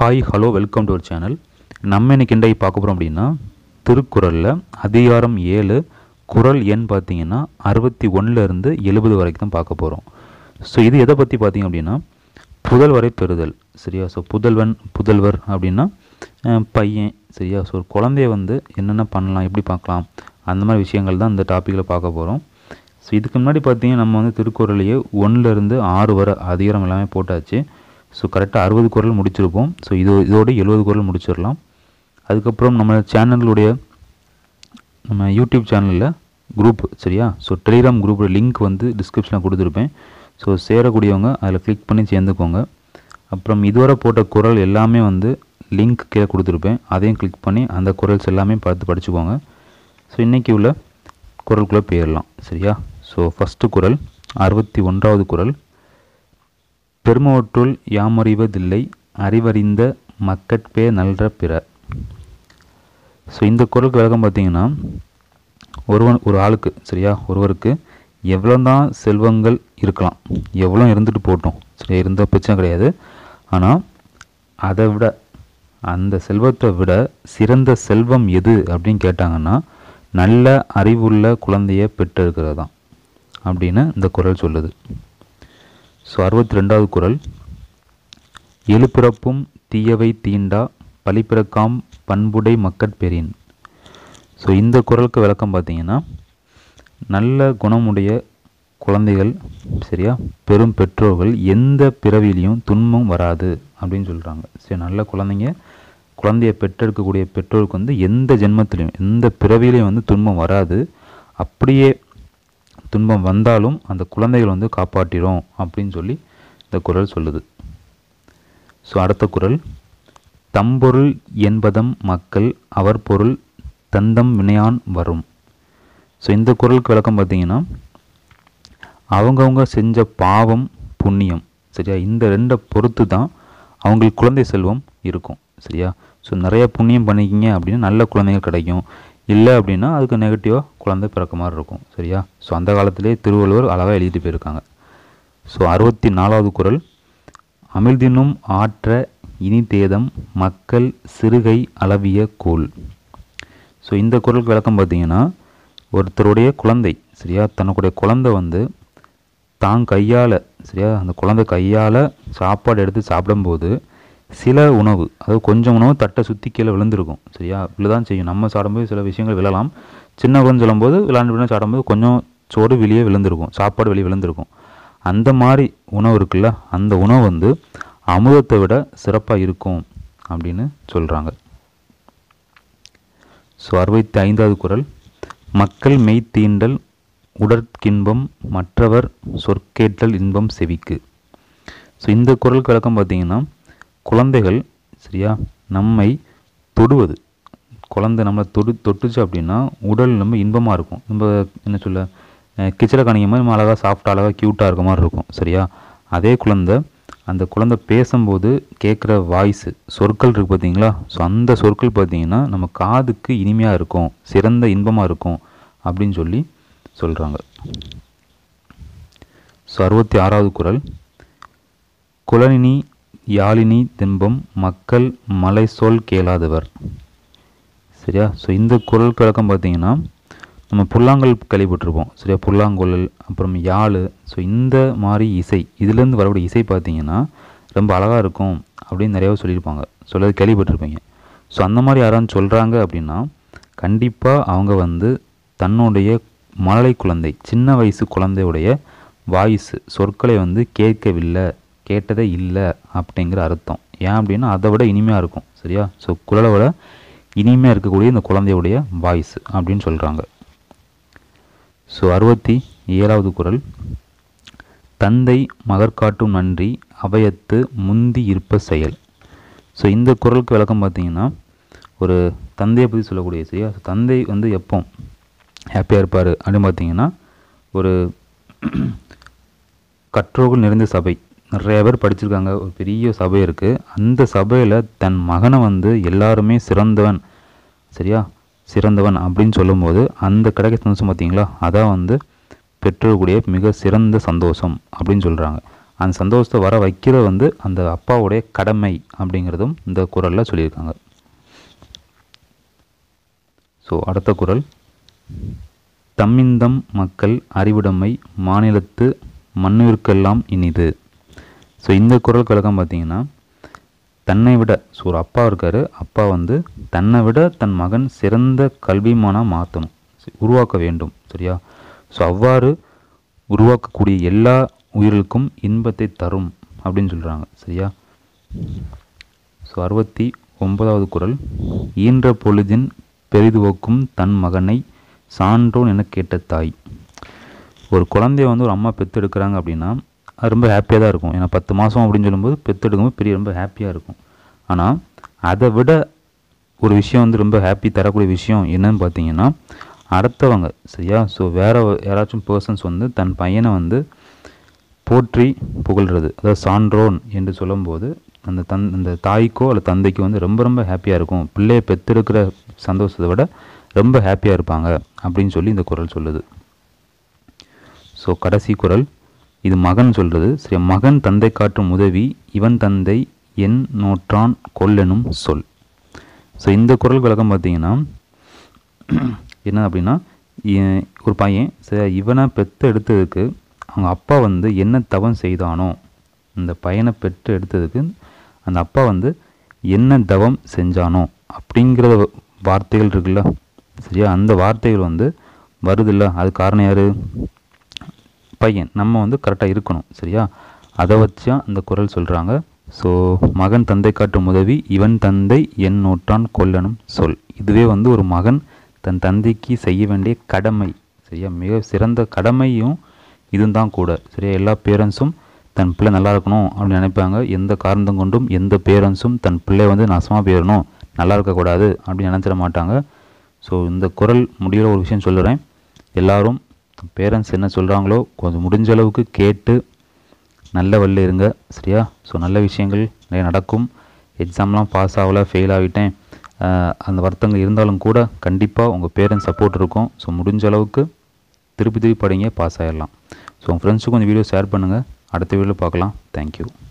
hi hello welcome to our channel நம்ம இன்னைக்கு இன்றைக்கு பார்க்க போகிறோம் அப்படின்னா திருக்குறளில் அதிகாரம் ஏழு குறள் எண் பார்த்தீங்கன்னா அறுபத்தி இருந்து எழுபது வரைக்கும் தான் பார்க்க போகிறோம் ஸோ இது எதை பற்றி பார்த்தீங்க அப்படின்னா புதல்வரை பெறுதல் சரியா ஸோ புதல்வன் புதல்வர் அப்படின்னா அஹ், பையன் சரியா ஸோ ஒரு குழந்தைய வந்து என்னென்ன பண்ணலாம் எப்படி பார்க்கலாம் அந்த மாதிரி விஷயங்கள் தான் இந்த டாப்பிக்கில் பார்க்க போகிறோம் ஸோ இதுக்கு முன்னாடி பார்த்தீங்கன்னா நம்ம வந்து திருக்குறளையே ஒன்றுலேருந்து ஆறு வரை அதிகாரம் எல்லாமே போட்டாச்சு ஸோ கரெக்டாக அறுபது குறள் முடிச்சிருப்போம் ஸோ இது இதோட எழுபது குறள் முடிச்சிடலாம் அதுக்கப்புறம் நம்ம சேனலுடைய நம்ம யூடியூப் சேனலில் குரூப் சரியா ஸோ டெலிகிராம் குரூப்போட லிங்க் வந்து டிஸ்கிரிப்ஷனில் கொடுத்துருப்பேன் ஸோ சேரக்கூடியவங்க அதில் கிளிக் பண்ணி சேர்ந்துக்கோங்க அப்புறம் இதுவரை போட்ட குறள் எல்லாமே வந்து லிங்க் கீழே கொடுத்துருப்பேன் அதையும் கிளிக் பண்ணி அந்த குறள்ஸ் எல்லாமே பார்த்து படிச்சுக்கோங்க ஸோ இன்றைக்கி உள்ள குறளுக்குள்ளே போயிடலாம் சரியா ஸோ ஃபஸ்ட்டு குறள் அறுபத்தி ஒன்றாவது குறள் பெருமவற்றுள் யாமறிவதில்லை அறிவறிந்த மக்கட்பே நல்ற பிற ஸோ இந்த குறளுக்கு விளக்கம் பார்த்தீங்கன்னா ஒருவன் ஒரு ஆளுக்கு சரியா ஒருவருக்கு எவ்வளோ தான் செல்வங்கள் இருக்கலாம் எவ்வளோ இருந்துட்டு போட்டோம் சரியா இருந்த பிரச்சனை கிடையாது ஆனால் அதை விட அந்த செல்வத்தை விட சிறந்த செல்வம் எது அப்படின்னு கேட்டாங்கன்னா நல்ல அறிவுள்ள குழந்தையை பெற்றெடுக்கிறது தான் அப்படின்னு இந்த குறள் சொல்லுது ஸோ அறுபத்தி ரெண்டாவது குறள் எழுபிறப்பும் தீயவை தீண்டா பழிப்பிறக்காம் பண்புடை மக்கட்பெறின் ஸோ இந்த குறளுக்கு விளக்கம் பார்த்தீங்கன்னா நல்ல குணமுடைய குழந்தைகள் சரியா பெரும் பெற்றோர்கள் எந்த பிறவிலையும் துன்பம் வராது அப்படின்னு சொல்கிறாங்க சரி நல்ல குழந்தைங்க குழந்தைய பெற்றெடுக்கக்கூடிய பெற்றோருக்கு வந்து எந்த ஜென்மத்திலையும் எந்த பிறவிலையும் வந்து துன்பம் வராது அப்படியே துன்பம் வந்தாலும் அந்த குழந்தைகள் வந்து காப்பாற்றிடும் அப்படின்னு சொல்லி இந்த குறள் சொல்லுது ஸோ அடுத்த குறள் தம்பொருள் என்பதம் மக்கள் அவர் பொருள் தந்தம் வினையான் வரும் ஸோ இந்த குறளுக்கு விளக்கம் பார்த்தீங்கன்னா அவங்கவுங்க செஞ்ச பாவம் புண்ணியம் சரியா இந்த ரெண்டை பொறுத்து தான் அவங்களுக்கு குழந்தை செல்வம் இருக்கும் சரியா ஸோ நிறைய புண்ணியம் பண்ணிக்கிங்க அப்படின்னா நல்ல குழந்தைங்க கிடைக்கும் இல்லை அப்படின்னா அதுக்கு நெகட்டிவாக குழந்தை பிறக்க மாதிரி இருக்கும் சரியா ஸோ அந்த காலத்திலே திருவள்ளுவர் அழகாக எழுதிட்டு போயிருக்காங்க ஸோ அறுபத்தி நாலாவது குறள் அமிழ்தினும் ஆற்ற இனிதேதம் மக்கள் சிறுகை அளவிய கோல் ஸோ இந்த குறளுக்கு விளக்கம் பார்த்தீங்கன்னா ஒருத்தருடைய குழந்தை சரியா தன்னுடைய குழந்தை வந்து தான் கையால் சரியா அந்த குழந்தை கையால் சாப்பாடு எடுத்து சாப்பிடும்போது சில உணவு அதாவது கொஞ்சம் உணவு தட்டை சுற்றி கீழே விழுந்திருக்கும் சரியா விழுதான் செய்யும் நம்ம சாப்பிடும்போது சில விஷயங்கள் விழலாம் சின்ன குழந்தை சொல்லும்போது விளாண்டு விளாண்டு சாப்பிடும்போது கொஞ்சம் சோறு வெளியே விழுந்திருக்கும் சாப்பாடு வெளியே விழுந்திருக்கும் அந்த மாதிரி உணவு இருக்குல்ல அந்த உணவு வந்து அமுதத்தை விட சிறப்பாக இருக்கும் அப்படின்னு சொல்கிறாங்க ஸோ அறுபத்தி ஐந்தாவது குறள் மக்கள் மெய்த்தீண்டல் உடற்கின்பம் மற்றவர் சொற்கேட்டல் இன்பம் செவிக்கு ஸோ இந்த குறளுக்கு விளக்கம் பார்த்தீங்கன்னா குழந்தைகள் சரியா நம்மை தொடுவது குழந்தை நம்மளை தொடு தொட்டுச்சு அப்படின்னா உடல் நம்ம இன்பமாக இருக்கும் நம்ம என்ன சொல்ல கிச்சட கணிங்க மாதிரி நம்ம அழகாக சாஃப்டாக அழகாக க்யூட்டாக இருக்க மாதிரி இருக்கும் சரியா அதே குழந்தை அந்த குழந்தை பேசும்போது கேட்குற வாய்ஸு சொற்கள் இருக்குது பார்த்தீங்களா ஸோ அந்த சொற்கள் பார்த்தீங்கன்னா நம்ம காதுக்கு இனிமையாக இருக்கும் சிறந்த இன்பமாக இருக்கும் அப்படின்னு சொல்லி சொல்கிறாங்க ஸோ அறுபத்தி ஆறாவது குறள் குலனினி யாழினி தின்பம் மக்கள் மலை சொல் கேளாதவர் சரியா ஸோ இந்த குரலுக்கு விளக்கம் பார்த்தீங்கன்னா நம்ம புல்லாங்கல் கேள்விப்பட்டிருப்போம் சரியா புல்லாங்குழல் அப்புறம் யாழ் ஸோ இந்த மாதிரி இசை இதுலேருந்து வரக்கூடிய இசை பார்த்தீங்கன்னா ரொம்ப அழகாக இருக்கும் அப்படின்னு நிறையாவே சொல்லியிருப்பாங்க சொல்லது கேள்விப்பட்டிருப்பீங்க ஸோ அந்த மாதிரி யாராவது சொல்கிறாங்க அப்படின்னா கண்டிப்பாக அவங்க வந்து தன்னுடைய மழலை குழந்தை சின்ன வயசு குழந்தையுடைய வாய்ஸ் சொற்களை வந்து கேட்கவில்லை கேட்டதே இல்லை அப்படிங்கிற அர்த்தம் ஏன் அப்படின்னா அதை விட இனிமையாக இருக்கும் சரியா ஸோ குரலை விட இனிமையாக இருக்கக்கூடிய இந்த குழந்தையுடைய வாய்ஸ் அப்படின்னு சொல்கிறாங்க ஸோ அறுபத்தி ஏழாவது குறள் தந்தை மகற்காட்டும் நன்றி அவையத்து முந்தி இருப்ப செயல் ஸோ இந்த குறளுக்கு விளக்கம் பார்த்தீங்கன்னா ஒரு தந்தையை பற்றி சொல்லக்கூடிய சரியா So, தந்தை வந்து எப்போ ஹாப்பியாக இருப்பார் அப்படின்னு பார்த்தீங்கன்னா ஒரு கற்றோர்கள் நிறைந்த சபை நிறைய பேர் படிச்சிருக்காங்க ஒரு பெரிய சபை இருக்குது அந்த சபையில் தன் மகனை வந்து எல்லாருமே சிறந்தவன் சரியா சிறந்தவன் அப்படின்னு சொல்லும்போது அந்த கிடைக்க சந்தோஷம் பார்த்தீங்களா அதான் வந்து பெற்றோர்களுடைய மிக சிறந்த சந்தோஷம் அப்படின்னு சொல்கிறாங்க அந்த சந்தோஷத்தை வர வைக்கிறது வந்து அந்த அப்பாவுடைய கடமை அப்படிங்கிறதும் இந்த குரலில் சொல்லியிருக்காங்க ஸோ அடுத்த குரல் தம்மிந்தம் மக்கள் அறிவுடைமை மாநிலத்து மண்ணிற்கெல்லாம் இனிது ஸோ இந்த குரல் கழகம் பார்த்தீங்கன்னா தன்னை விட ஸோ ஒரு அப்பா இருக்கார் அப்பா வந்து தன்னை விட தன் மகன் சிறந்த கல்விமானாக மாற்றணும் உருவாக்க வேண்டும் சரியா ஸோ அவ்வாறு உருவாக்கக்கூடிய எல்லா உயிர்களுக்கும் இன்பத்தை தரும் அப்படின்னு சொல்கிறாங்க சரியா ஸோ அறுபத்தி ஒன்பதாவது குரல் ஈன்ற பொழுதின் பெரிதுவக்கும் தன் மகனை சான்றோன் என கேட்ட தாய் ஒரு குழந்தைய வந்து ஒரு அம்மா பெற்றெடுக்கிறாங்க அப்படின்னா அது ரொம்ப ஹாப்பியாக தான் இருக்கும் ஏன்னா பத்து மாதம் அப்படின்னு சொல்லும்போது பெற்றெடுக்கும்போது பெரிய ரொம்ப ஹாப்பியாக இருக்கும் ஆனால் அதை விட ஒரு விஷயம் வந்து ரொம்ப ஹாப்பி தரக்கூடிய விஷயம் என்னன்னு பார்த்தீங்கன்னா அடுத்தவங்க சரியா ஸோ வேறு யாராச்சும் பர்சன்ஸ் வந்து தன் பையனை வந்து போற்றி புகழ்கிறது அதாவது சான்றோன் என்று சொல்லும்போது அந்த தன் அந்த தாய்க்கோ அல்லது தந்தைக்கோ வந்து ரொம்ப ரொம்ப ஹாப்பியாக இருக்கும் பிள்ளையை பெற்றெடுக்கிற சந்தோஷத்தை விட ரொம்ப ஹாப்பியாக இருப்பாங்க அப்படின்னு சொல்லி இந்த குரல் சொல்லுது ஸோ கடைசி குரல் இது மகன் சொல்கிறது சரி மகன் தந்தை காட்டும் உதவி இவன் தந்தை என் நோற்றான் கொல்லெனும் சொல் ஸோ இந்த குரல் விளக்கம் பார்த்தீங்கன்னா என்ன அப்படின்னா இ- ஒரு பையன் சரி இவனை பெற்று எடுத்ததுக்கு அவங்க அப்பா வந்து என்ன தவம் செய்தானோ இந்த பையனை பெற்று எடுத்ததுக்கு அந்த அப்பா வந்து என்ன தவம் செஞ்சானோ அப்படிங்கிற வார்த்தைகள் இருக்குல்ல சரியா அந்த வார்த்தைகள் வந்து வருதில்ல அது காரணம் யாரு பையன் நம்ம வந்து கரெக்டாக இருக்கணும் சரியா அதை வச்சா அந்த குரல் சொல்கிறாங்க ஸோ மகன் தந்தை காட்டும் உதவி இவன் தந்தை என் நோற்றான் கொல்லனும் சொல் இதுவே வந்து ஒரு மகன் தன் தந்தைக்கு செய்ய வேண்டிய கடமை சரியா மிக சிறந்த கடமையும் இதுவும் தான் கூட சரியா எல்லா பேரண்ட்ஸும் தன் பிள்ளை நல்லா இருக்கணும் அப்படின்னு நினைப்பாங்க எந்த காரணம் கொண்டும் எந்த பேரண்ட்ஸும் தன் பிள்ளை வந்து நாசமாக போயிடணும் நல்லா இருக்கக்கூடாது அப்படின்னு நினச்சிட மாட்டாங்க ஸோ இந்த குரல் முடிகிற ஒரு விஷயம் சொல்லுறேன் எல்லாரும் பேரண்ட்ஸ் என்ன சொல்கிறாங்களோ கொஞ்சம் முடிஞ்ச அளவுக்கு கேட்டு நல்ல வழியில் இருங்க சரியா ஸோ நல்ல விஷயங்கள் நிறைய நடக்கும் எக்ஸாம்லாம் பாஸ் ஆகலை ஃபெயில் ஆகிட்டேன் ஆஹ் அந்த வருத்தங்கள் இருந்தாலும் கூட கண்டிப்பாக உங்கள் பேரண்ட்ஸ் சப்போர்ட் இருக்கும் ஸோ முடிஞ்ச அளவுக்கு திருப்பி திருப்பி படிங்க பாஸ் ஆகிடலாம் ஸோ உங்கள் ஃப்ரெண்ட்ஸுக்கும் இந்த வீடியோ ஷேர் பண்ணுங்கள் அடுத்த வீடியோவில் பார்க்கலாம் தேங்க்யூ